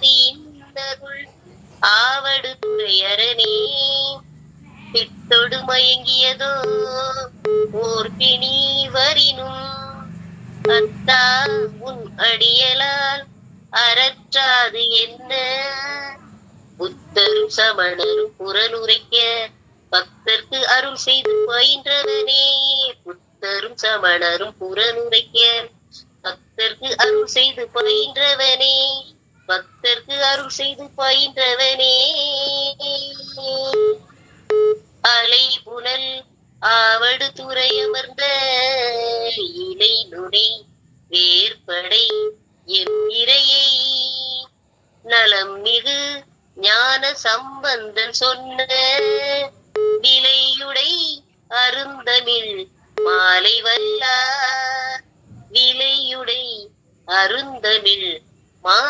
ஆதி இன்னருள் ஆவடு துறையரணே பித்தொடு மயங்கியதோ ஓர் பிணி வரினும் அத்தா உன் அடியலால் அறற்றாது என்ன புத்தரும் சமணரும் புறனுரைக்க பக்தர்க்கு அருள் செய்து பயின்றவனே புத்தரும் சமணரும் புறனுரைக்க பக்தர்க்கு அருள் செய்து பயின்றவனே பக்தர்க்கு அருள் செய்து பயின்றவனே அலை புனல் ஆவடு துறையமர்ந்த இலை நுடை வேற்படை எம் இறையை நலம் மிகு ஞான சம்பந்தன் சொன்ன விலையுடை அருந்தமிழ் மாலை வல்லார் விலையுடை அருந்தமிழ் மா